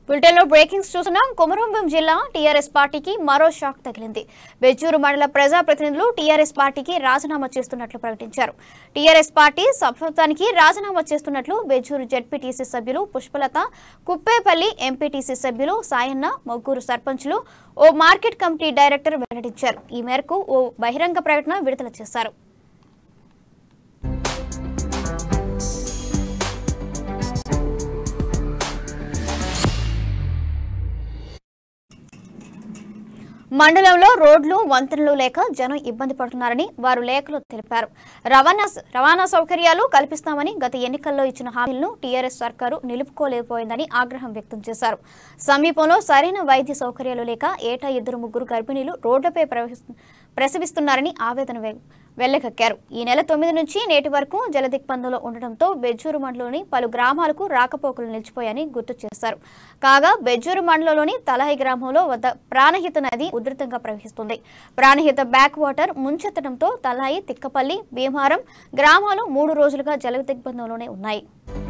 బులెటిన్లో బ్రేకింగ్స్ చూస్తున్నాం కొమరంభీం జిల్లా టీఆర్ఎస్ పార్టీకి మరో షాక్ తగిలింది బెజ్జూరు మండల ప్రజాప్రతినిధులు టీఆర్ఎస్ పార్టీకి రాజీనామా చేస్తున్నట్లు ప్రకటించారు టీఆర్ఎస్ పార్టీ సభ్యత్వానికి రాజీనామా చేస్తున్నట్లు బెజ్జూరు జెడ్పీటీసీ సభ్యులు పుష్పలత కుప్పేపల్లి ఎంపీటీసీ సభ్యులు సాయన్న మొగ్గురు సర్పంచులు ఓ మార్కెట్ కమిటీ డైరెక్టర్ వెల్లడించారు ఈ మేరకు ఓ బహిరంగ ప్రకటన విడుదల చేశారు మండలంలో రోడ్లు వంతెనలు లేక జనం ఇబ్బంది పడుతున్నారని వారు లేఖలో తెలిపారు రవాణా రవాణా సౌకర్యాలు కల్పిస్తామని గత ఎన్నికల్లో ఇచ్చిన హామీలను టీఆర్ఎస్ సర్కారు నిలుపుకోలేకపోయిందని ఆగ్రహం వ్యక్తం చేశారు సమీపంలో సరైన వైద్య సౌకర్యాలు లేక ఏటా ఇద్దరు ముగ్గురు గర్భిణీలు రోడ్లపై ప్రవహిస్తు- ప్రసవిస్తున్నారని ఆవేదన వె- వెల్లకెక్కారు ఈ నెల తొమ్మిది నుంచి నేటి వరకు జలదిగ్బంధంలో ఉండడంతో బెజ్జూరు మండలంలోని పలు గ్రామాలకు రాకపోకలు నిలిచిపోయాయని గుర్తు చేశారు కాగా బెజ్జూరు మండలంలోని తలహై గ్రామంలో వద్ద ప్రాణహిత నది ఉధృతంగా ప్రవహిస్తుంది ప్రాణహిత బ్యాక్ వాటర్ ముంచెత్తడంతో తలహై తిక్కపల్లి భీమారం గ్రామాలు మూడు రోజులుగా జలదిగ్బంధంలోనే ఉన్నాయి